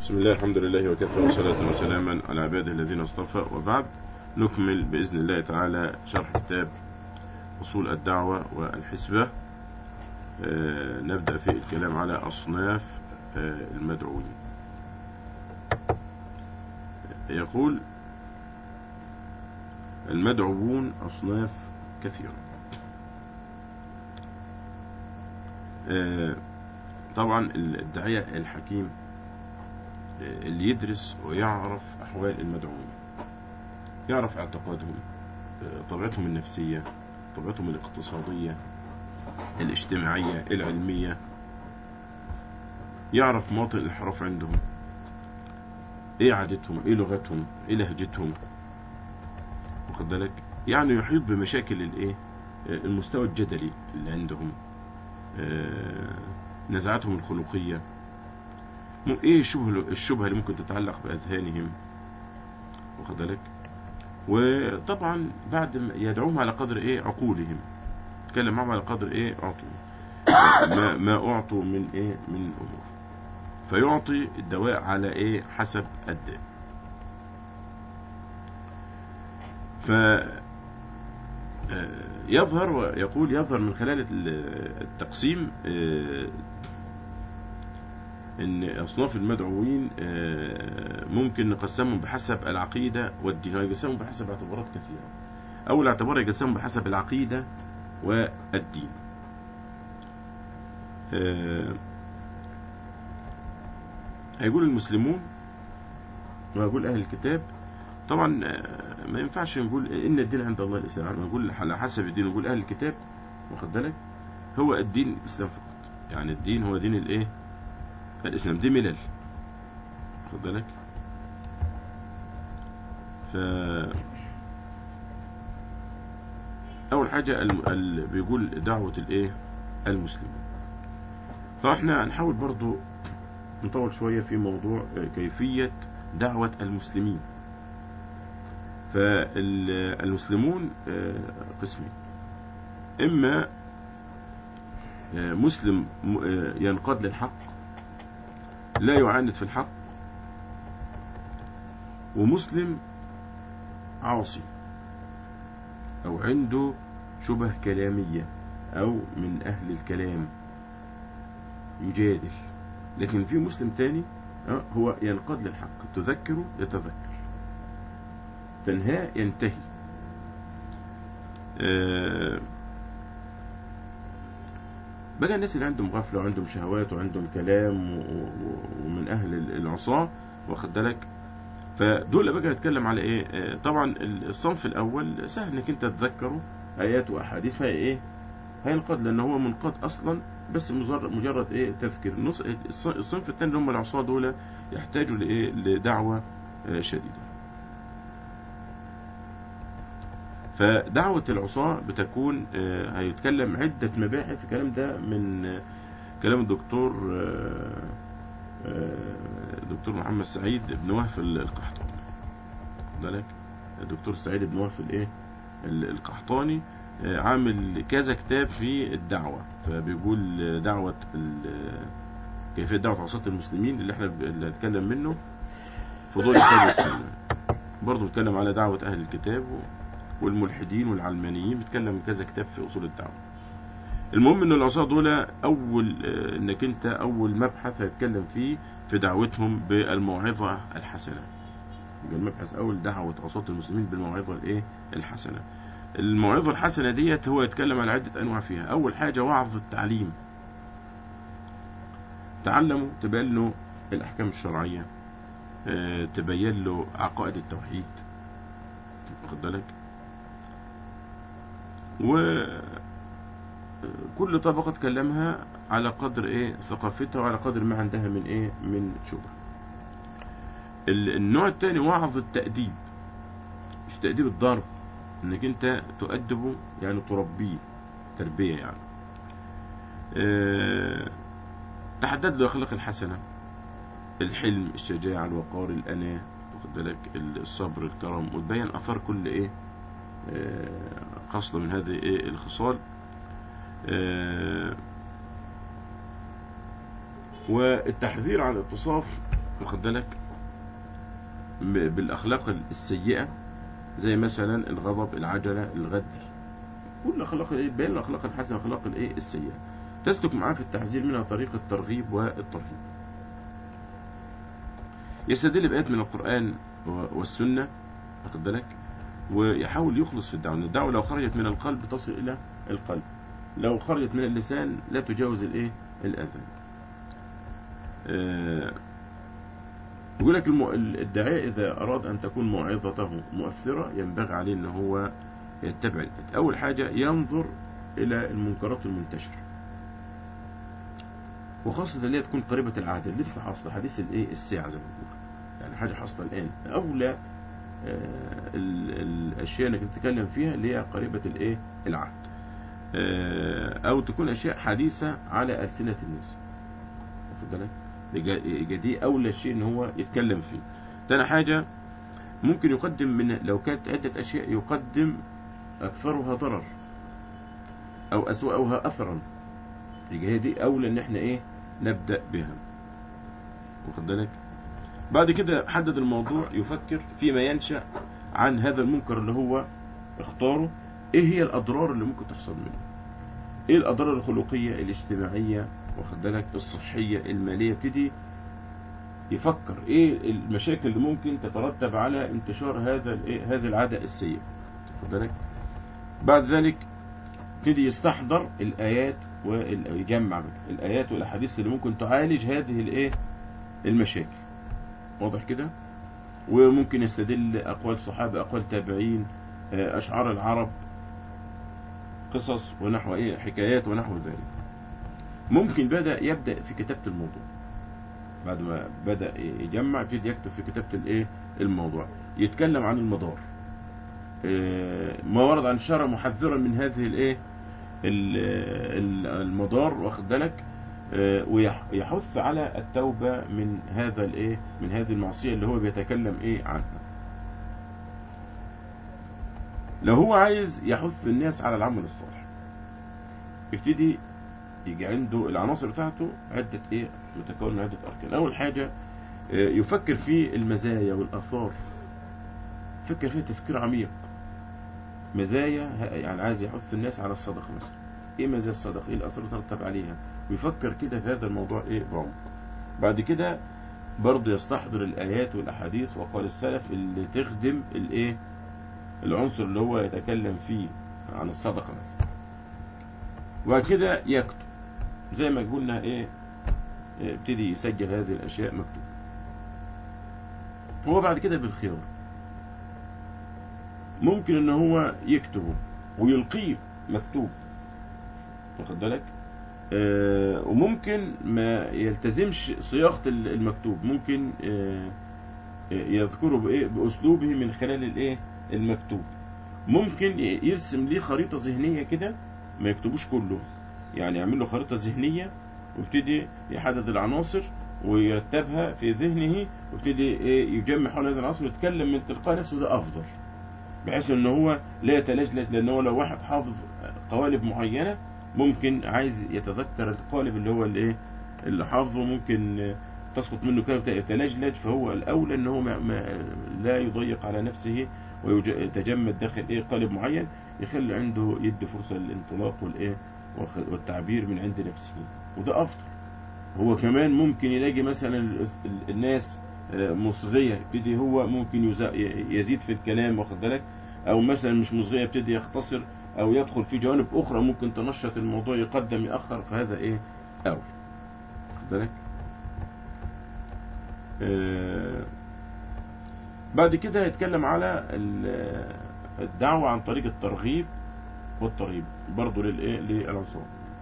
بسم الله الحمد لله وكفى وصلاة وسلاما على عباده الذين اصطفى وبعد نكمل بإذن الله تعالى شرح كتاب أصول الدعوة والحسبة آه نبدأ في الكلام على أصناف آه المدعوين يقول المدعوون أصناف كثيرة آه طبعا الداعية الحكيم اللي يدرس ويعرف أحوال المدعوين يعرف اعتقادهم طبيعتهم النفسية طبيعتهم الاقتصادية الاجتماعية العلمية يعرف مواطن الانحراف عندهم ايه عادتهم ايه لغتهم ايه لهجتهم واخد بالك يعني يحيط بمشاكل الايه المستوى الجدلي اللي عندهم نزعاتهم الخلقيه ايه الشبهه الشبهه اللي ممكن تتعلق باذهانهم واخد بالك وطبعا بعد ما يدعوهم على قدر ايه عقولهم يتكلم معهم على قدر ايه اعطوا ما, ما اعطوا من ايه من امور فيعطي الدواء على ايه حسب الداء ف يظهر ويقول يظهر من خلال التقسيم ان اصناف المدعوين ممكن نقسمهم بحسب العقيده والدين ويقسمهم بحسب اعتبارات كثيره اول اعتبار يقسمهم بحسب العقيده والدين هيقول المسلمون ويقول اهل الكتاب طبعا ما ينفعش نقول ان الدين عند الله الاسلام نقول على حسب الدين نقول اهل الكتاب واخد بالك هو الدين الاسلام فقط يعني الدين هو دين الايه الإسلام دي ملل خد بالك ف أول حاجة ال... ال... بيقول دعوة الإيه المسلمين فإحنا هنحاول برضو نطول شوية في موضوع كيفية دعوة المسلمين فالمسلمون قسمين إما مسلم ينقاد للحق لا يعاند في الحق ومسلم عاصي أو عنده شبه كلامية أو من أهل الكلام يجادل لكن في مسلم تاني هو ينقاد للحق تذكره يتذكر تنهى ينتهي أه بقى الناس اللي عندهم غفلة وعندهم شهوات وعندهم كلام ومن أهل العصاة واخد بالك فدول بقى نتكلم على إيه طبعا الصنف الأول سهل إنك أنت تتذكره آيات وأحاديث فهي إيه هينقاد لأن هو منقاد أصلا بس مجرد مجرد إيه تذكير الصنف الثاني اللي هم العصاة دول يحتاجوا لإيه لدعوة شديدة فدعوة العصاة بتكون هيتكلم عدة مباحث الكلام ده من كلام الدكتور دكتور محمد سعيد بن وهف القحطاني بالك الدكتور سعيد بن وهف الايه القحطاني عامل كذا كتاب في الدعوة فبيقول دعوة كيفية دعوة عصاة المسلمين اللي احنا اللي هنتكلم منه فضول الكتاب والسنة برضه بيتكلم على دعوة أهل الكتاب والملحدين والعلمانيين بيتكلم كذا كتاب في اصول الدعوه المهم ان العصاه دول اول انك انت اول مبحث هيتكلم فيه في دعوتهم بالموعظه الحسنه يبقى المبحث اول دعوه عصاه المسلمين بالموعظه الايه الحسنه الموعظه الحسنه ديت هو يتكلم على عده انواع فيها اول حاجه وعظ التعليم تعلموا تبين له الاحكام الشرعيه تبين له عقائد التوحيد واخد بالك وكل طبقة تكلمها على قدر ايه ثقافتها وعلى قدر ما عندها من ايه من شبه النوع الثاني وعظ التأديب مش تأديب الضرب انك انت تؤدبه يعني تربيه تربية يعني اه تحدد له اخلاق الحسنة الحلم الشجاعة الوقار الأناة واخد بالك الصبر الكرم وتبين اثار كل ايه خصلة من هذه ايه الخصال والتحذير عن اتصاف واخد بالك ب- بالاخلاق السيئه زي مثلا الغضب العجله الغدر كل اخلاق الايه بين الاخلاق الحسنه والاخلاق الايه السيئه تسلك معاه في التحذير منها طريق الترغيب والترهيب يستدل بآيات من القرآن و- والسنة واخد بالك ويحاول يخلص في الدعوة لأن الدعوة لو خرجت من القلب تصل إلى القلب لو خرجت من اللسان لا تجاوز الإيه الأذى آه، يقول لك الم- الداعية إذا أراد أن تكون موعظته مؤثرة ينبغي عليه أن هو يتبع الآيات. أول حاجة ينظر إلى المنكرات المنتشرة وخاصة اللي هي تكون قريبة العهد اللي لسه حاصلة حديث الايه الساعة زي ما بنقول يعني حاجة حاصلة الآن أولى آه، ال- الأشياء اللي تتكلم فيها اللي هي قريبة الايه العهد آه، أو تكون أشياء حديثة على ألسنة الناس واخد بالك يبقى- يبقى دي أولى شيء إن هو يتكلم فيه تاني حاجة ممكن يقدم من لو كانت عدة أشياء يقدم أكثرها ضرر أو أسوأها أثرا يبقى هي دي أولى إن إحنا إيه نبدأ بها واخد بالك بعد كده حدد الموضوع يفكر فيما ينشأ عن هذا المنكر اللي هو اختاره ايه هي الاضرار اللي ممكن تحصل منه ايه الاضرار الخلقيه الاجتماعيه واخد بالك الصحيه الماليه يبتدي يفكر ايه المشاكل اللي ممكن تترتب على انتشار هذا الايه هذه العاده السيئه واخد بالك بعد ذلك يبتدي يستحضر الايات ويجمع الايات والاحاديث اللي ممكن تعالج هذه الايه المشاكل واضح كده وممكن يستدل اقوال صحابه اقوال تابعين آه، اشعار العرب قصص ونحو ايه حكايات ونحو ذلك ممكن بدا يبدا في كتابه الموضوع بعد ما بدا يجمع يبتدي يكتب في كتابه الايه الموضوع يتكلم عن المدار آه، ما ورد عن الشرع محذرا من هذه الايه ال- ال- المدار واخد بالك آه، ويحث على التوبة من هذا الايه من هذه المعصية اللي هو بيتكلم ايه عنها لو هو عايز يحث الناس على العمل الصالح يبتدي يجي عنده العناصر بتاعته عدة ايه متكون من عدة اركان اول حاجة آه، يفكر في المزايا والاثار يفكر فيها تفكير عميق مزايا يعني عايز يحث الناس على الصدقة مثلا ايه مزايا الصدقة ايه الاثار اللي ترتب عليها ويفكر كده في هذا الموضوع ايه بعمق بعد كده برضه يستحضر الايات والاحاديث وقال السلف اللي تخدم الايه العنصر اللي هو يتكلم فيه عن الصدقه مثلا وبعد كده يكتب زي ما قلنا ايه إيه، ابتدي يسجل هذه الاشياء مكتوب هو بعد كده بالخيار ممكن ان هو يكتبه ويلقيه مكتوب واخد بالك آه، وممكن ما يلتزمش صياغة ال- المكتوب ممكن آه، آه، يذكره بإيه بأسلوبه من خلال الإيه المكتوب ممكن ي- يرسم ليه خريطة ذهنية كده ما يكتبوش كله يعني يعمل له خريطة ذهنية ويبتدي يحدد العناصر ويرتبها في ذهنه ويبتدي إيه يجمع حول هذه العناصر ويتكلم من تلقاء نفسه ده أفضل بحيث ان هو لا يتلجلج لان هو لو واحد حافظ قوالب معينه ممكن عايز يتذكر القالب اللي هو الايه اللي حافظه ممكن آه، تسقط منه كده يتلجلج فهو الاولى ان هو ما ما لا يضيق على نفسه ويتجمد داخل ايه قالب معين يخلي عنده يدي فرصه للانطلاق والايه والخ- والتعبير من عند نفسه وده افضل هو كمان ممكن يلاقي مثلا ال- ال- الناس آه، مصغية يبتدي هو ممكن يز- ي- يزيد في الكلام واخد بالك او مثلا مش مصغية يبتدي يختصر او يدخل في جوانب اخرى ممكن تنشط الموضوع يقدم يأخر فهذا ايه اول واخد بالك آه، بعد كده يتكلم على ال- الدعوة عن طريق الترغيب والترهيب برضه للايه للعنصر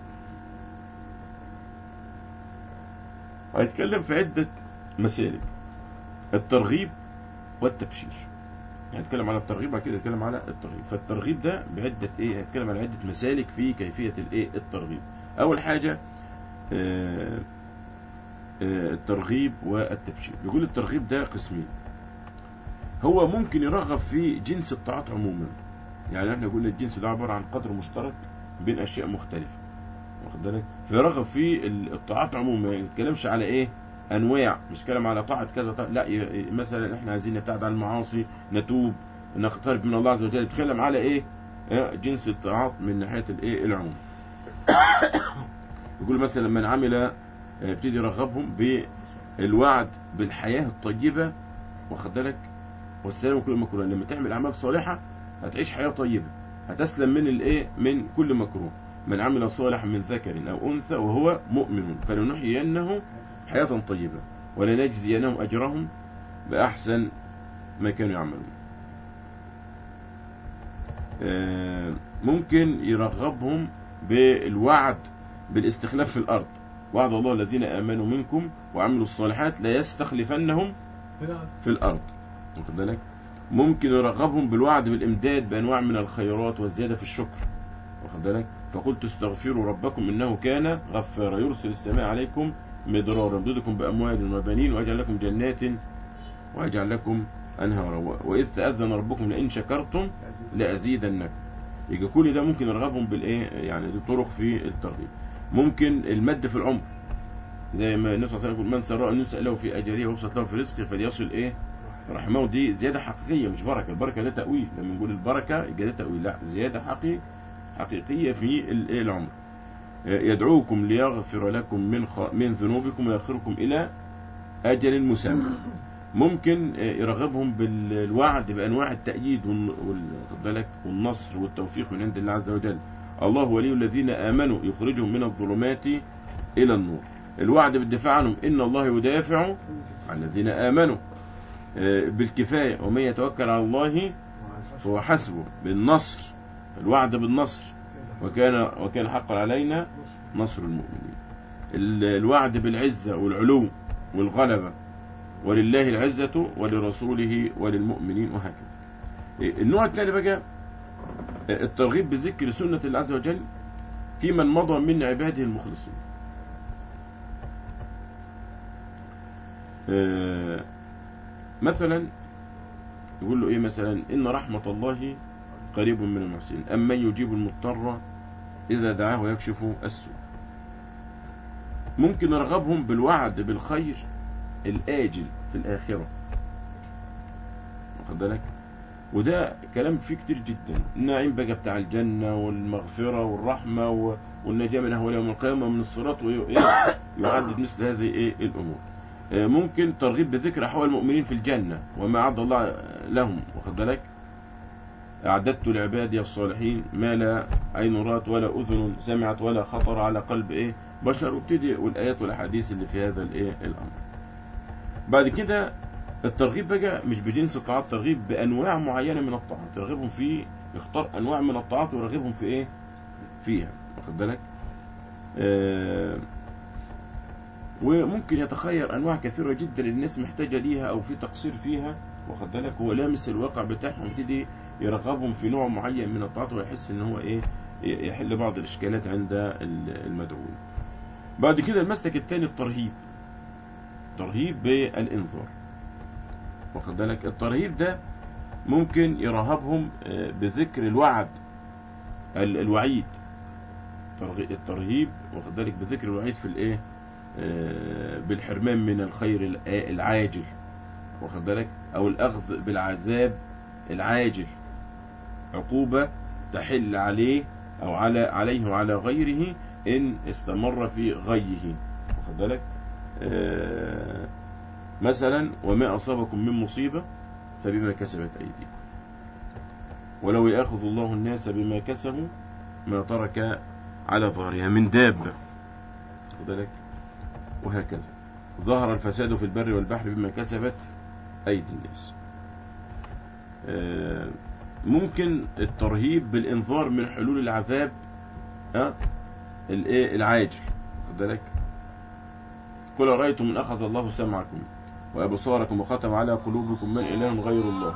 هيتكلم في عدة مسالك الترغيب والتبشير يعني هنتكلم على الترغيب بعد كده نتكلم على الترغيب فالترغيب ده بعدة ايه هنتكلم على عدة مسالك في كيفية الايه الترغيب اول حاجة آه، آه، الترغيب والتبشير بيقول الترغيب ده قسمين هو ممكن يرغب في جنس الطاعات عموما يعني احنا قلنا الجنس ده عبارة عن قدر مشترك بين اشياء مختلفة واخد بالك فيرغب في الطاعات عموما ما يتكلمش على ايه انواع مش كلام على طاعه كذا طاعة. لا ي- ي- مثلا احنا عايزين نبتعد عن المعاصي نتوب نقترب من الله عز وجل يتكلم على ايه آه، جنس الطاعات من ناحيه الايه العموم يقول مثلا من عمل آه، يبتدي يرغبهم بالوعد بالحياه الطيبه واخد بالك والسلام من كل مكروه لما تعمل اعمال صالحه هتعيش حياه طيبه هتسلم من الايه من كل مكروه من عمل صالحا من ذكر او انثى وهو مؤمن فلنحيينه حياه طيبه ولنجزينهم اجرهم باحسن ما كانوا يعملون آه، ممكن يرغبهم بالوعد بالاستخلاف في الارض وعد الله الذين امنوا منكم وعملوا الصالحات لا يستخلفنهم في الارض واخد بالك ممكن يرغبهم بالوعد بالامداد بانواع من الخيرات والزياده في الشكر واخد بالك فقلت استغفروا ربكم انه كان غفارا يرسل السماء عليكم مدرارا يمددكم باموال وبنين ويجعل لكم جنات ويجعل لكم انهارا و- واذ تاذن ربكم لئن شكرتم لازيدنكم يبقى كل ده ممكن يرغبهم بالايه يعني دي طرق في الترغيب ممكن المد في العمر زي ما النبي صلى الله عليه وسلم يقول من سراء ان يسال له في اجره ويبسط له في رزقه فليصل ايه رحمه دي زياده حقيقيه مش بركه البركه ده تاويل لما نقول البركه يبقى ده تاويل لا زياده حقيقيه حقيقيه في الايه العمر يدعوكم ليغفر لكم من خ... من ذنوبكم ويأخركم إلى أجل مسمى ممكن يرغبهم بالوعد بأنواع التأييد وال... وال- واخد بالك والنصر والتوفيق من عند الله عز وجل الله ولي الذين آمنوا يخرجهم من الظلمات إلى النور الوعد بالدفاع عنهم إن الله يدافع عن الذين آمنوا آه، بالكفاية ومن يتوكل على الله فهو حسبه بالنصر الوعد بالنصر وكان وكان حقا علينا نصر المؤمنين ال- الوعد بالعزة والعلو والغلبة ولله العزة ولرسوله وللمؤمنين وهكذا إيه، النوع الثاني بقى آه، الترغيب بذكر سنة الله عز وجل في من مضى من عباده المخلصين آه، مثلا يقول له ايه مثلا ان رحمة الله قريب من المحسنين أمن يجيب المضطر إذا دعاه ويكشف السوء ممكن نرغبهم بالوعد بالخير الآجل في الآخرة واخد بالك وده كلام فيه كتير جدا النعيم بقى بتاع الجنة والمغفرة والرحمة و- والنجاة من أهوال يوم القيامة من الصراط ويعدد مثل هذه إيه الأمور آه، ممكن ترغيب بذكر أحوال المؤمنين في الجنة وما أعد الله لهم واخد بالك أعددت لعبادي الصالحين ما لا عين رأت ولا أذن سمعت ولا خطر على قلب إيه بشر وابتدي والآيات والأحاديث اللي في هذا الإيه الأمر بعد كده الترغيب بقى مش بجنس الطاعات ترغيب بأنواع معينة من الطاعات ترغبهم في يختار أنواع من الطاعات ويرغبهم في إيه فيها واخد بالك آه وممكن يتخير أنواع كثيرة جدا الناس محتاجة ليها أو في تقصير فيها واخد بالك هو لامس الواقع بتاعهم يبتدي يرغبهم في نوع معين من الطاعات ويحس ان هو ايه يحل بعض الاشكالات عند المدعوين بعد كده المسلك الثاني الترهيب ترهيب بالانذار واخد بالك الترهيب ده ممكن يرهبهم آه، بذكر الوعد ال- الوعيد ترغي- الترهيب واخد بالك بذكر الوعيد في الايه آه، بالحرمان من الخير الآ- العاجل واخد بالك او الاخذ بالعذاب العاجل عقوبة تحل عليه او على عليه وعلى غيره ان استمر في غيه واخد بالك آه، مثلا وما اصابكم من مصيبة فبما كسبت ايديكم ولو ياخذ الله الناس بما كسبوا ما ترك على ظهرها من دابة واخد بالك وهكذا ظهر الفساد في البر والبحر بما كسبت أيدي الناس آه، ممكن الترهيب بالإنذار من حلول العذاب ها الايه العاجل خد بالك قل رأيتم من أخذ الله سمعكم وأبصاركم وختم على قلوبكم من إله غير الله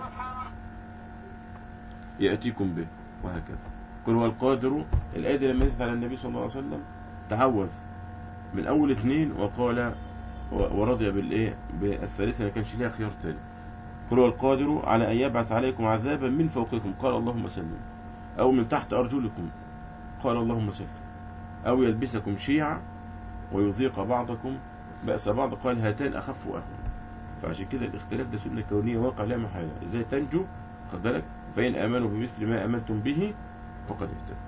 يأتيكم به وهكذا قل هو القادر الآية دي لما نزلت على النبي صلى الله عليه وسلم تعوذ من أول اثنين وقال و- ورضي بالإيه بالثالثة ما كانش ليها خيار تاني قل هو القادر على أن يبعث عليكم عذابا من فوقكم قال اللهم سلم أو من تحت أرجلكم قال اللهم سلم أو يلبسكم شيعا ويذيق بعضكم بأس بعض قال هاتان أخف وأهون فعشان كده الاختلاف ده سنة كونية واقع لا محالة ازاي تنجو خد بالك فإن آمنوا بمثل ما آمنتم به فقد اهتدوا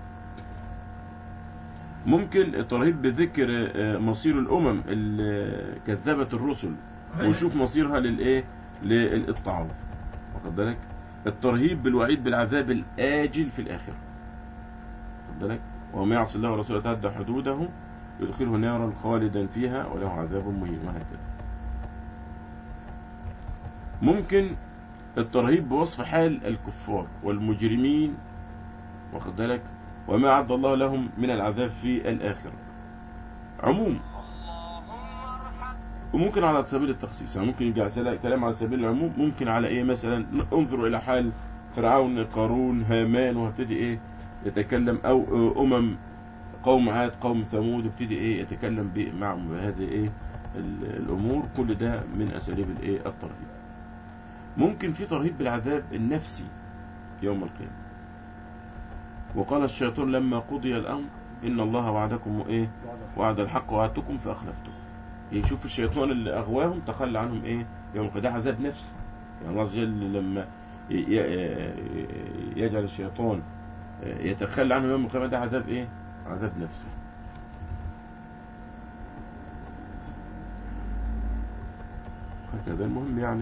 ممكن الترهيب بذكر آه، مصير الأمم اللي كذبت الرسل ونشوف مصيرها للإيه للإتعاظ واخد بالك الترهيب بالوعيد بالعذاب الآجل في الآخرة واخد بالك وما يعصي الله ورسوله تعدى حدوده يدخله نارا خالدا فيها وله عذاب مهين وهكذا ممكن الترهيب بوصف حال الكفار والمجرمين واخد بالك وما أعد الله لهم من العذاب في الآخرة عموم وممكن على سبيل التخصيص يعني ممكن يجي على كلام على سبيل العموم ممكن على ايه مثلا انظروا الى حال فرعون قارون هامان وابتدي ايه يتكلم او امم قوم عاد قوم ثمود وابتدي ايه يتكلم ب- معهم بهذه ايه ال- الامور كل ده من اساليب الايه الترهيب ممكن في ترهيب بالعذاب النفسي يوم القيامه وقال الشيطان لما قضي الامر ان الله وعدكم ايه وعد الحق وعدتكم فاخلفتم يشوف الشيطان اللي اغواهم تخلى عنهم ايه يوم القيامه ده عذاب نفسي يعني الله عز وجل لما ي- ي- يجعل الشيطان يتخلى عنهم يوم القيامه ده عذاب ايه عذاب نفسي هكذا المهم يعني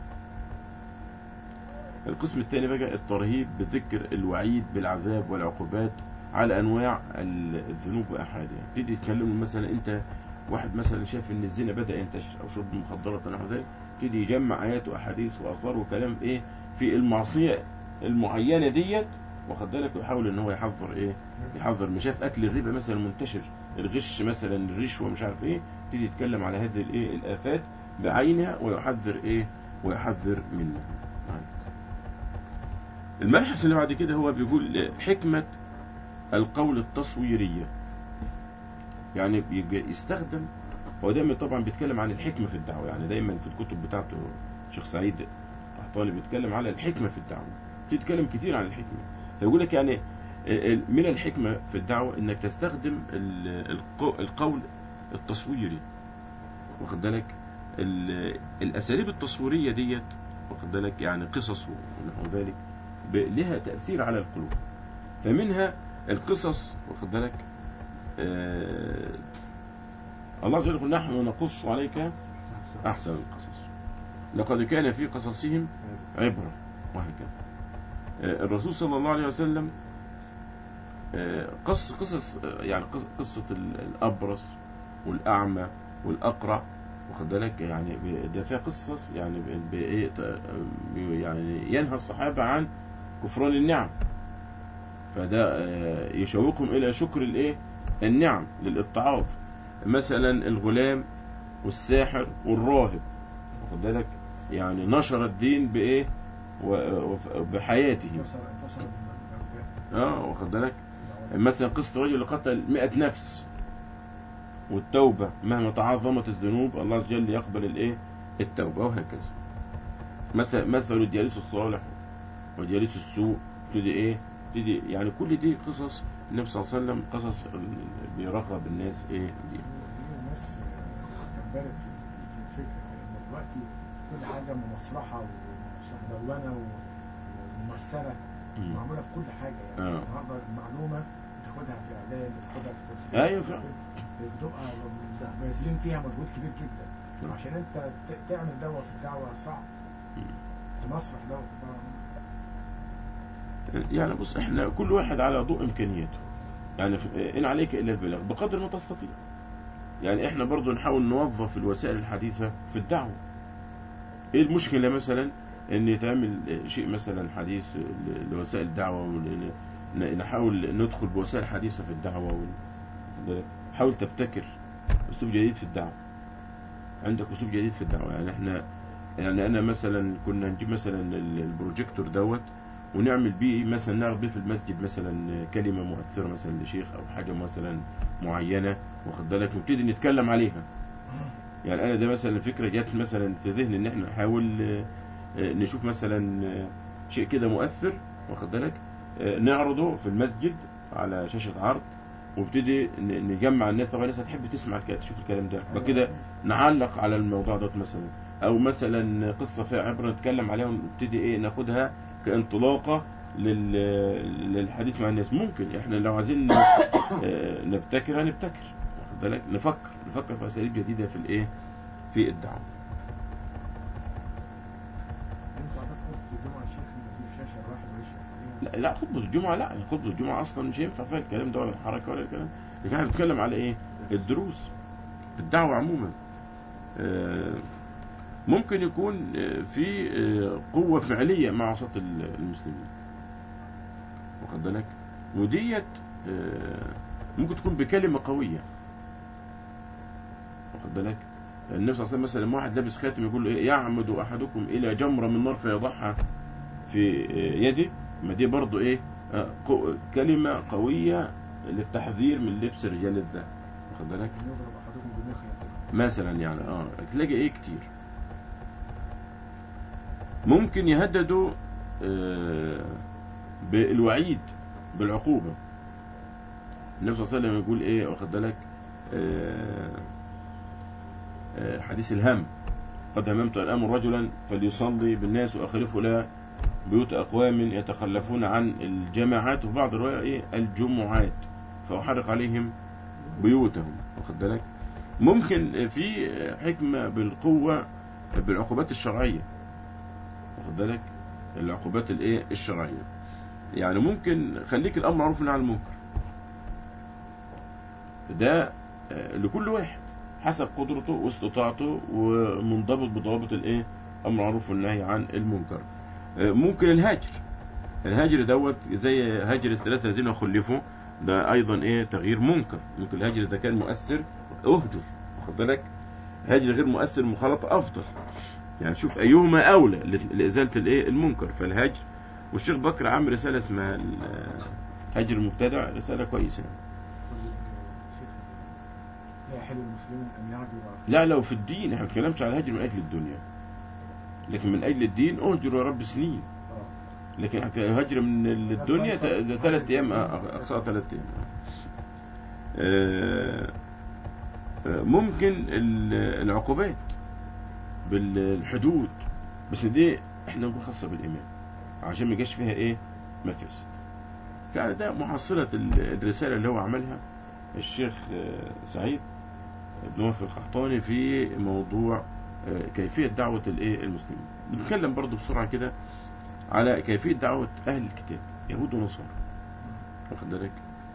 القسم الثاني بقى الترهيب بذكر الوعيد بالعذاب والعقوبات على انواع ال- الذنوب واحادها يبتدي يتكلم مثلا انت واحد مثلا شايف ان الزنا بدا ينتشر او شرب المخدرات ونحو ذلك يبتدي يجمع ايات واحاديث واثار وكلام ايه في المعصيه المعينه ديت واخد بالك ويحاول ان هو يحذر ايه يحذر مش شايف اكل الربا مثلا منتشر الغش مثلا الرشوه مش عارف ايه يبتدي يتكلم على هذه الايه الافات بعينها ويحذر ايه ويحذر منها المبحث اللي بعد كده هو بيقول حكمة القول التصويرية يعني بيجي يستخدم هو دايما طبعا بيتكلم عن الحكمة في الدعوة يعني دايما في الكتب بتاعته شيخ سعيد قحطاني بيتكلم على الحكمة في الدعوة بيتكلم كتير عن الحكمة فيقول لك يعني من الحكمة في الدعوة انك تستخدم ال- الق- القول التصويري واخد بالك ال- الاساليب التصويرية ديت واخد بالك يعني قصص ونحو ذلك ب- لها تأثير على القلوب فمنها القصص واخد بالك آه الله عز وجل يقول نحن نقص عليك أحسن القصص لقد كان في قصصهم عبرة وهكذا آه الرسول صلى الله عليه وسلم آه قص قصص آه، يعني قص- قصة ال- الأبرص والأعمى والأقرع واخد بالك يعني ب- ده فيها قصص يعني ب- بإيه ت- يعني ينهى الصحابة عن كفران النعم فده آه، يشوقهم إلى شكر الإيه النعم للاتعاظ مثلا الغلام والساحر والراهب واخد بالك يعني نشر الدين بإيه و- وف- بحياته انتصر انتصر بالمرجع اه واخد بالك مثلا قصة الرجل اللي قتل 100 نفس والتوبة مهما تعظمت الذنوب الله عز وجل يقبل الايه التوبة وهكذا مثل مثل الجالس الصالح وجالس السوء تدي ايه تدي يعني كل دي قصص النبي صلى الله عليه وسلم قصص ال- بيرغب الناس ايه بيها. في ناس كبرت في في الفكره لان دلوقتي كل حاجه ممسرحه ومدونه و- وممثله مم. معموله في كل حاجه يعني آه. النهارده المعلومه بتاخدها في اعلان بتاخدها في تمثيل أيوة فعلا. بتبقى باذلين فيها مجهود كبير جدا نعم. عشان انت ت- تعمل دوت في الدعوه صعب مم. المسرح دوت طبعاً. يعني بص احنا كل واحد على ضوء امكانياته يعني في- ان عليك الا البلاغ بقدر ما تستطيع يعني احنا برضو نحاول نوظف الوسائل الحديثة في الدعوة ايه المشكلة مثلا ان يتعمل شيء مثلا حديث ل- لوسائل الدعوة ون- ن- نحاول ندخل بوسائل حديثة في الدعوة ون- حاول تبتكر اسلوب جديد في الدعوة عندك اسلوب جديد في الدعوة يعني احنا يعني انا مثلا كنا نجيب مثلا ال- البروجيكتور دوت ونعمل بيه مثلا نعرض بيه في المسجد مثلا كلمة مؤثرة مثلا لشيخ أو حاجة مثلا معينة واخد بالك نبتدي نتكلم عليها يعني أنا ده مثلا فكرة جت مثلا في ذهني إن إحنا نحاول آه، آه، نشوف مثلا آه، شيء كده مؤثر واخد بالك آه، نعرضه في المسجد على شاشة عرض وابتدي ن- نجمع الناس طبعا الناس هتحب تسمع الكلام تشوف الكلام ده فكده نعلق على الموضوع ده مثلا او مثلا قصه فيها عبره نتكلم عليها ونبتدي ايه ناخدها كانطلاقه لل- للحديث مع الناس ممكن احنا لو عايزين آه، نبتكر هنبتكر واخد بالك نفكر نفكر في اساليب جديده في الايه في الدعوه ينفع ده خطبة الجمعة يا شيخ إن في شاشة الواحد ويشرح عليها لا لا خطبه الجمعه لا خطبه الجمعه اصلا مش هينفع فيها الكلام ده ولا الحركه ولا الكلام لكن احنا بنتكلم على ايه الدروس الدعوه عموما آه، ممكن يكون آه، في آه، قوه فعليه مع وسط ال- المسلمين واخد بالك وديت آه، ممكن تكون بكلمه قويه واخد بالك النبي صلى الله عليه وسلم مثلا لما واحد لابس خاتم يقول له ايه يعمد احدكم الى جمره من نار فيضعها في آه، يده ما دي برضو ايه آه، قو- كلمه قويه للتحذير من لبس رجال الذهب واخد بالك أن يضرب أحدكم بمخيط مثلا يعني اه تلاقي ايه كتير ممكن يهددوا آه، بالوعيد بالعقوبة النبي صلى الله عليه وسلم يقول ايه واخد بالك آه، آه، حديث الهم قد هممت ان امر رجلا فليصلي بالناس واخلفه لا بيوت اقوام يتخلفون عن الجماعات وفي بعض الرواية ايه الجمعات فاحرق عليهم بيوتهم واخد بالك ممكن في حكمة بالقوة بالعقوبات الشرعية واخد بالك العقوبات الايه الشرعية يعني ممكن خليك الامر معروف عن المنكر ده آه، لكل واحد حسب قدرته واستطاعته ومنضبط بضوابط الايه امر معروف والنهي عن المنكر آه، ممكن الهجر الهجر دوت زي هجر الثلاثة الذين خلفوا ده ايضا ايه تغيير منكر ممكن الهجر اذا كان مؤثر اهجر واخد بالك هجر غير مؤثر مخالطة افضل يعني شوف ايهما اولى ل- لازالة الايه المنكر فالهجر والشيخ بكر عامل رسالة اسمها ال- هجر المبتدع رسالة كويسة كل شيخ لا يحل المسلمين أن يعجبوا لا لو في الدين احنا ما بنتكلمش على الهجر من اجل الدنيا لكن من اجل الدين اهجر يا رب سنين آه. لكن هجر من الدنيا ت- ده ثلاث ايام آه، اقصى ثلاث ايام آه، آه، ممكن ال- العقوبات بالحدود بس دي احنا نقول خاصه بالايمان عشان ما يجيش فيها ايه مفاسد كان ده محصله ال- الرساله اللي هو عملها الشيخ آه، سعيد بن وهب القحطاني في موضوع آه، كيفيه دعوه الايه المسلمين بنتكلم برضو بسرعه كده على كيفية دعوة أهل الكتاب يهود ونصارى واخد بالك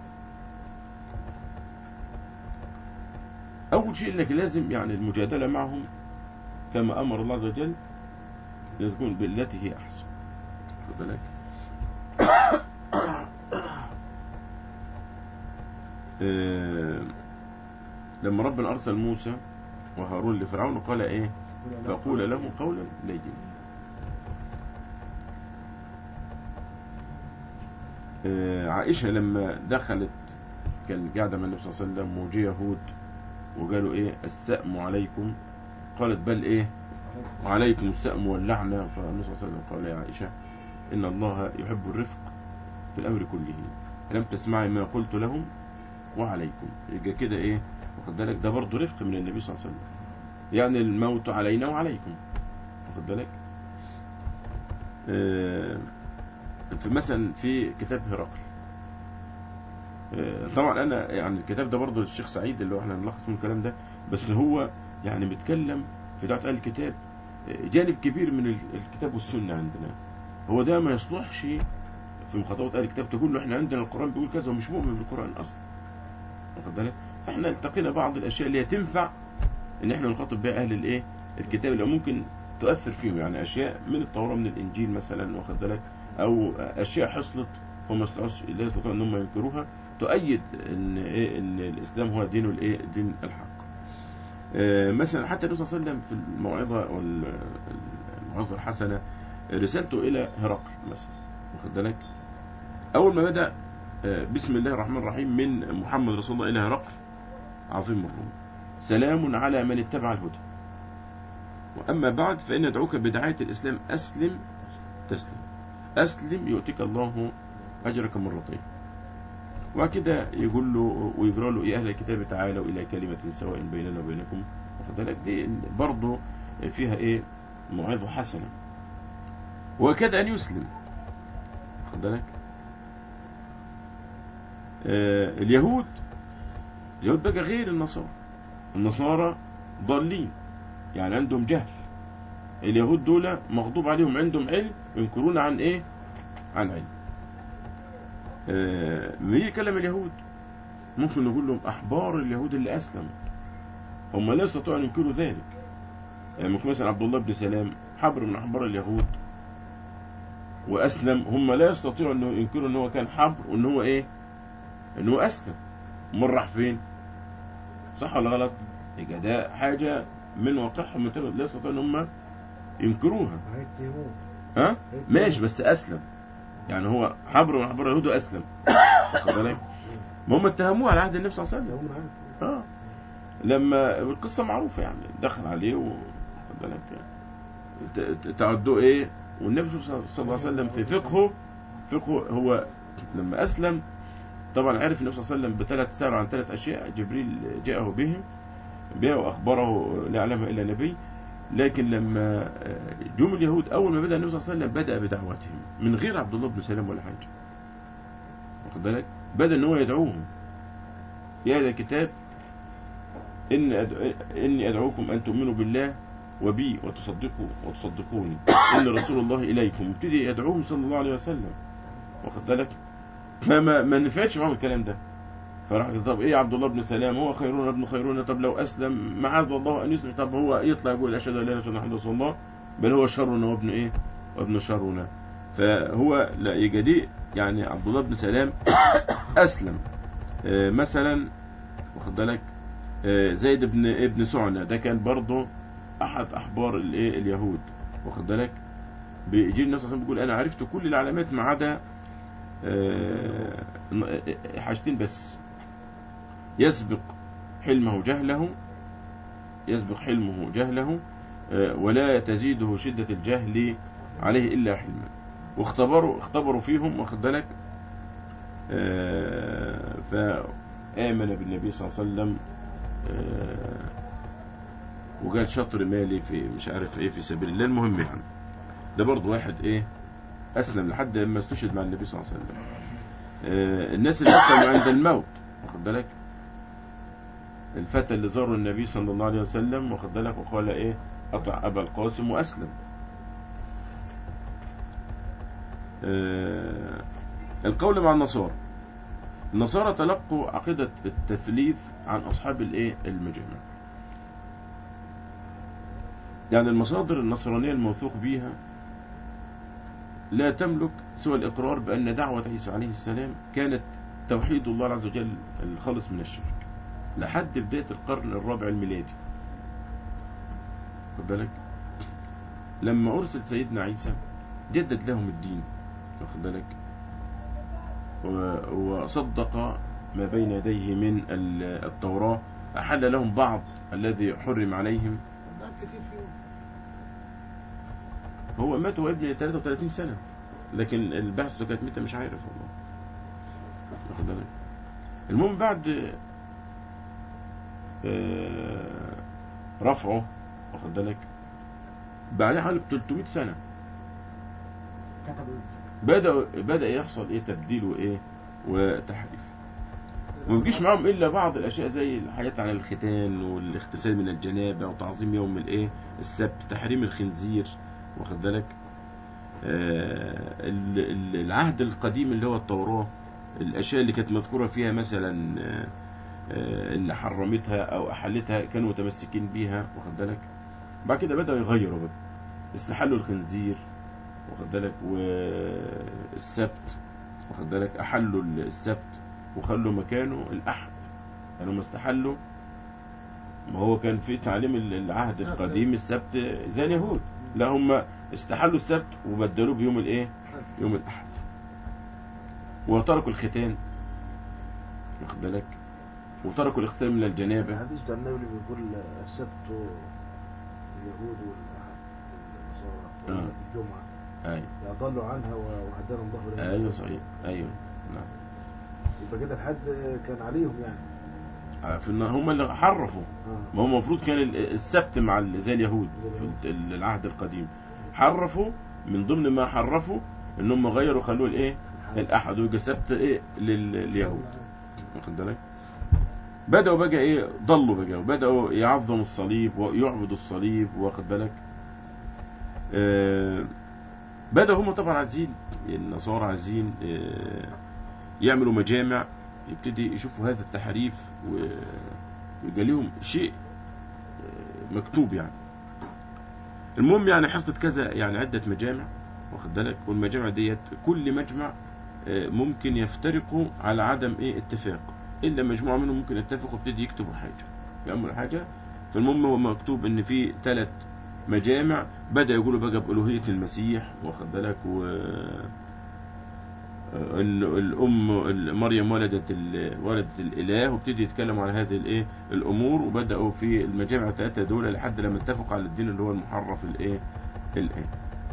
أول شيء إنك لازم يعني المجادلة معهم كما أمر الله عز وجل تكون بالتي هي أحسن واخد بالك آه، لما ربنا أرسل موسى وهارون لفرعون قال إيه فقول له قولا لينا آه، عائشة لما دخلت كان قاعدة مع النبي صلى الله عليه وسلم وجي يهود وقالوا ايه السأم عليكم قالت بل ايه وعليكم السأم واللعنة فالنبي صلى الله عليه وسلم قال يا عائشة إن الله يحب الرفق في الأمر كله لم تسمعي ما قلت لهم وعليكم يبقى كده ايه واخد بالك ده برضه رفق من النبي صلى الله عليه وسلم يعني الموت علينا وعليكم واخد بالك آه، في مثلا في كتاب هرقل آه، طبعا انا يعني الكتاب ده برضه للشيخ سعيد اللي هو احنا نلخص من الكلام ده بس هو يعني بيتكلم في دعوة اهل الكتاب آه، جانب كبير من ال- الكتاب والسنة عندنا هو ده ما يصلحش في مخاطبة اهل الكتاب تقول له احنا عندنا القرآن بيقول كذا ومش مؤمن بالقرآن اصلا واخد بالك فاحنا التقينا بعض الاشياء اللي هي تنفع ان احنا نخاطب بها اهل الايه الكتاب اللي ممكن تؤثر فيهم يعني اشياء من التوراة من الانجيل مثلا واخد بالك او اشياء حصلت فما يستطيعوش لا يستطيعوا ان هم ينكروها تؤيد ان ايه ان الاسلام هو دين الايه دين الحق آه، مثلا حتى النبي صلى الله عليه وسلم في الموعظه والموعظه الحسنه رسالته الى هرقل مثلا واخد بالك اول ما بدا آه، بسم الله الرحمن الرحيم من محمد رسول الله الى هرقل عظيم الروم سلام على من اتبع الهدى واما بعد فان ندعوك بدعايه الاسلام اسلم تسلم أسلم يؤتك الله أجرك مرتين وبعد كده يقول له ويقرا له يا اهل الكتاب تعالوا الى كلمه سواء بيننا وبينكم واخد بالك دي برضه فيها ايه موعظه حسنه وكاد ان يسلم واخد بالك آه اليهود اليهود بقى غير النصارى النصارى ضالين يعني عندهم جهل اليهود دول مغضوب عليهم عندهم علم ينكرون عن ايه عن علم آه، لما يجي يكلم اليهود ممكن نقول لهم احبار اليهود اللي اسلموا هم لا يستطيعوا ان ينكروا ذلك يعني ممكن مثلا عبد الله بن سلام حبر من احبار اليهود واسلم هم لا يستطيعوا انه ينكروا ان هو كان حبر وان هو ايه ان هو اسلم امال راح فين صح ولا غلط يبقى ده حاجه من واقعهم من لا يستطيعوا ان هم ينكروها هيتهموه ها ماشي بس اسلم يعني هو حبر من احبار اليهود واسلم واخد بالك ما هم اتهموه على عهد النبي صلى الله عليه وسلم يوم عارف اه لما القصه معروفه يعني دخل عليه واخد بالك ت- ت- تعدوه ايه والنبي صلى الله عليه وسلم في فقهه فقهه هو لما اسلم طبعا عرف النبي صلى الله عليه وسلم بثلاث سأل عن ثلاث اشياء جبريل جاءه بهم بها واخبره لا يعلمها الا نبي لكن لما آه، جم اليهود اول ما بدا النبي صلى الله عليه وسلم بدا بدعوتهم من غير عبد الله بن سلام ولا حاجه واخد بالك بدا ان هو يدعوهم يا اهل الكتاب إن أدعو إني أدعوكم أن تؤمنوا بالله وبي وتصدقوا وتصدقوني إن رسول الله إليكم وابتدي يدعوهم صلى الله عليه وسلم واخد بالك فما ما نفعتش معاهم الكلام ده فراح قال طب ايه عبد الله بن سلام هو خيرون ابن خيرون طب لو اسلم معاذ الله ان يسلم طب هو يطلع يقول اشهد ان لا اله الا الله محمد رسول الله بل هو شرنا وابن ايه وابن شرنا فهو لا يجي دي يعني عبد الله بن سلام اسلم آه، مثلا واخد بالك آه، زيد بن ابن سعنة ده كان برضه احد احبار الايه اليهود واخد بالك بيجي النبي صلى الله عليه وسلم بيقول انا عرفت كل العلامات ما عدا آه، آه، حاجتين بس يسبق حلمه جهله يسبق حلمه جهله آه، ولا تزيده شدة الجهل عليه إلا حلما واختبروا اختبروا فيهم واخد بالك آه، فآمن بالنبي صلى الله عليه وسلم آه، وقال شطر مالي في مش عارف ايه في سبيل الله المهم يعني ده برضه واحد ايه اسلم لحد ما استشهد مع النبي صلى الله عليه وسلم آه، الناس اللي اسلموا عند الموت واخد بالك الفتى اللي زار النبي صلى الله عليه وسلم واخد بالك وقال ايه اطع ابا القاسم واسلم آه، القول مع النصارى النصارى تلقوا عقيدة التثليث عن أصحاب الإيه المجامع يعني المصادر النصرانية الموثوق بها لا تملك سوى الإقرار بأن دعوة عيسى عليه السلام كانت توحيد الله عز وجل الخالص من الشرك لحد بداية القرن الرابع الميلادي خد بالك لما أرسل سيدنا عيسى جدد لهم الدين واخد بالك و- وصدق ما بين يديه من ال- التوراة أحل لهم بعض الذي حرم عليهم قعد كتير فيهم هو مات وهو ابن 33 سنة لكن البحث كانت متى مش عارف والله واخد بالك المهم بعد آه، رفعه واخد بالك بعدها حوالي 300 سنة كتبوا بدأ بدأ يحصل ايه تبديل وايه وتحريف وما بيجيش معاهم الا بعض الاشياء زي الحاجات عن الختان والاغتسال من الجنابه وتعظيم يوم الايه السبت تحريم الخنزير واخد بالك آه ال- ال- العهد القديم اللي هو التوراه الاشياء اللي كانت مذكوره فيها مثلا آه، آه، اللي حرمتها او احلتها كانوا متمسكين بيها واخد بالك بعد كده بداوا يغيروا بقى استحلوا الخنزير واخد بالك والسبت واخد بالك احلوا السبت وخلوا مكانه الاحد يعني هم استحلوا ما هو كان في تعليم العهد السبت. القديم السبت زي اليهود لا هم استحلوا السبت وبدلوه بيوم الايه يوم الاحد وتركوا الختان واخد بالك وتركوا الاغتسال من الجنابه الحديث بتاع النبي اللي بيقول السبت اليهود والأحد النصارى آه. الجمعة ايوه يضلوا عنها وهدانا الله لهم ايوه صحيح ايوه نعم يبقى كده الحد كان عليهم يعني آه، في إن هم اللي حرفوا اه ما هو المفروض كان ال- السبت مع ال- زي اليهود في ال- العهد القديم حرفوا من ضمن ما حرفوا ان هم غيروا خلوه الايه الاحد ويبقى السبت ايه لل- لليهود واخد بالك بدأوا بقى ايه ضلوا بقى وبدأوا يعظموا الصليب ويعبدوا الصليب واخد بالك آه بدأوا هم طبعا عايزين النصارى عايزين آه يعملوا مجامع يبتدي يشوفوا هذا التحريف و- ويبقى لهم شيء آه، مكتوب يعني المهم يعني حصلت كذا يعني عدة مجامع واخد بالك والمجامع ديت كل مجمع آه، ممكن يفترقوا على عدم ايه اتفاق الا مجموعه منهم ممكن يتفقوا ويبتدي يكتبوا حاجه يعملوا حاجه فالمهم هو مكتوب ان في ثلاث مجامع بدا يقولوا بقى بالوهيه المسيح واخد بالك و ان الام مريم ولدت ال- ولدت الاله وابتدي يتكلموا على هذه الايه الامور وبداوا في المجامع الثلاثه دول لحد لما اتفقوا على الدين اللي هو المحرف الايه الان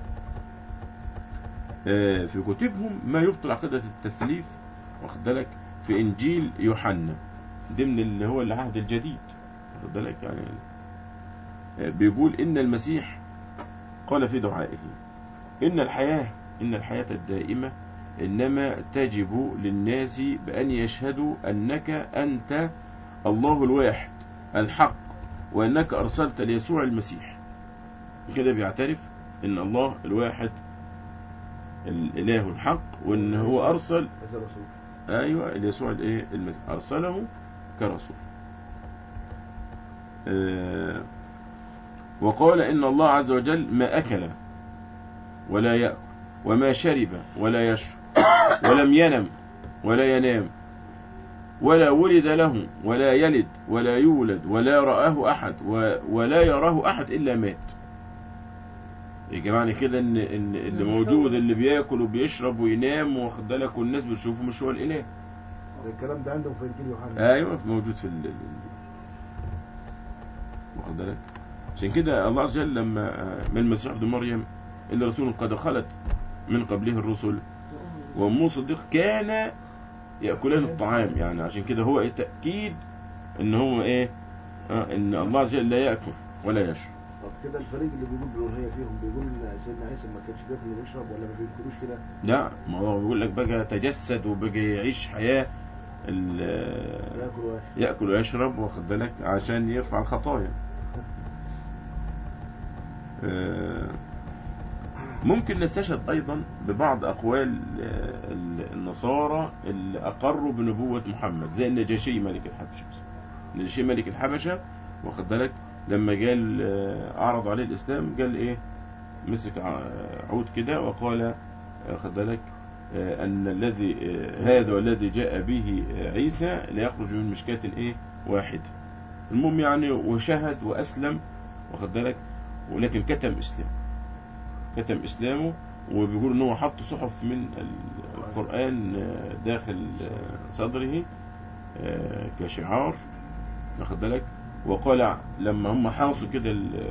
آه، في كتبهم ما يبطل عقيدة التثليث واخد بالك في إنجيل يوحنا ضمن اللي هو العهد الجديد واخد بالك يعني آه، بيقول إن المسيح قال في دعائه إن الحياة إن الحياة الدائمة إنما تجب للناس بأن يشهدوا أنك أنت الله الواحد الحق وأنك أرسلت ليسوع المسيح كده بيعترف إن الله الواحد الاله الحق وان هو ارسل هذا رسول ايوه يسوع الايه المسيح ارسله كرسول آه، وقال ان الله عز وجل ما اكل ولا ياكل وما شرب ولا يشرب ولم ينم ولا ينام ولا ولد له ولا يلد ولا يولد ولا رآه أحد و- ولا يراه أحد إلا مات يا جماعة كده إن إن اللي مش موجود هو. اللي بياكل وبيشرب وينام واخد بالك والناس بتشوفه مش هو الإله ده الكلام ده عندهم في انجيل يوحنا ايوه موجود في ال ال- واخد بالك عشان كده الله عز وجل لما آه، من المسيح ابن مريم الا رسول قد خلت من قبله الرسل وامه صديق كان ياكلان الطعام يعني عشان كده هو تاكيد ان هو ايه آه ان الله عز وجل لا ياكل ولا يشرب طب كده الفريق اللي بيقول بالوهية فيهم بيقول ان سيدنا عيسى ما كانش بياكل ويشرب ولا ما بياكلوش كده لا ما هو بيقول لك بقى تجسد وبقى يعيش حياه ال- ياكل ويشرب ياكل ويشرب واخد بالك عشان يرفع الخطايا آه، ممكن نستشهد ايضا ببعض اقوال آه، ال- النصارى اللي اقروا بنبوه محمد زي النجاشي ملك الحبشه النجاشي ملك الحبشه واخد بالك لما قال آه، اعرض عليه الاسلام قال ايه مسك ع- عود كده وقال آه، واخد بالك آه، ان الذي آه، هذا والذي جاء به آه، عيسى ليخرج من مشكاة ايه واحد المهم يعني وشهد واسلم واخد بالك ولكن كتم اسلام كتم اسلامه وبيقول ان هو حط صحف من ال- القران آه، داخل آه، صدره آه، كشعار واخد بالك وقال لما هم حاصوا كده ال-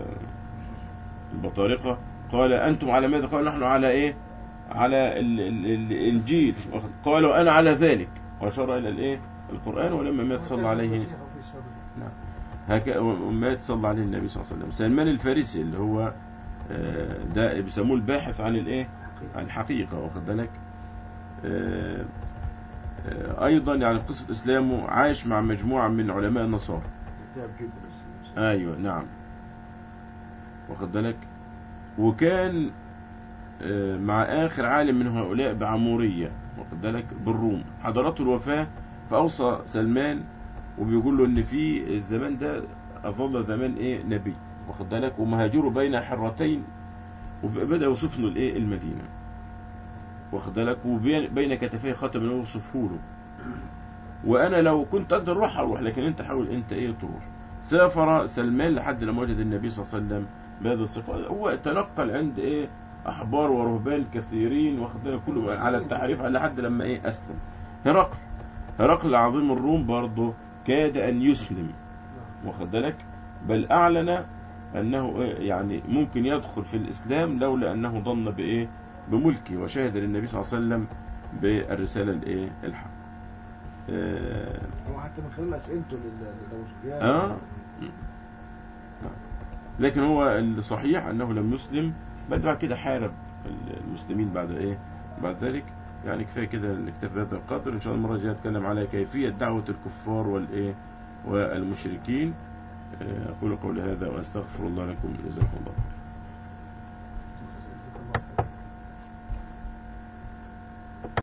البطارقه قال انتم على ماذا قالوا نحن على ايه على ال- ال- ال- الانجيل واخد- قالوا انا على ذلك واشار الى الايه القران ولما مات صلى عليه هكذا مات صلى عليه النبي صلى الله عليه وسلم سلمان الفارسي اللي هو آه، ده بيسموه الباحث عن الايه عن الحقيقه واخد بالك آه، آه، ايضا يعني قصه اسلامه عاش مع مجموعه من علماء النصارى تعب جدا بس ايوه نعم واخد بالك وكان آه، مع اخر عالم من هؤلاء بعموريه واخد بالك بالروم حضرته الوفاه فاوصى سلمان وبيقول له ان في الزمان ده اظل زمان ايه نبي واخد بالك ومهاجره بين حرتين وبدا يوصف له الايه المدينه واخد بالك وبين بين كتفيه خاتم يوصفه له وانا لو كنت اقدر اروح اروح لكن انت حاول انت ايه تروح سافر سلمان لحد لما وجد النبي صلى الله عليه وسلم بهذه الصفة هو تنقل عند ايه احبار ورهبان كثيرين واخد بالك كله على التعريف على لحد لما ايه اسلم هرقل هرقل عظيم الروم برضه كاد ان يسلم واخد بالك بل اعلن انه إيه يعني ممكن يدخل في الاسلام لولا انه ظن بايه بملكه وشهد للنبي صلى الله عليه وسلم بالرساله الايه الحق آه، هو حتى من خلال اسئلته لل- لابو سفيان آه. لكن هو الصحيح انه لم يسلم بل بعد كده حارب المسلمين بعد ايه بعد ذلك يعني كفايه كده نكتفي بهذا القدر ان شاء الله المره الجايه نتكلم على كيفيه دعوه الكفار والايه والمشركين آه، اقول قولي هذا واستغفر الله لكم جزاكم الله خيرا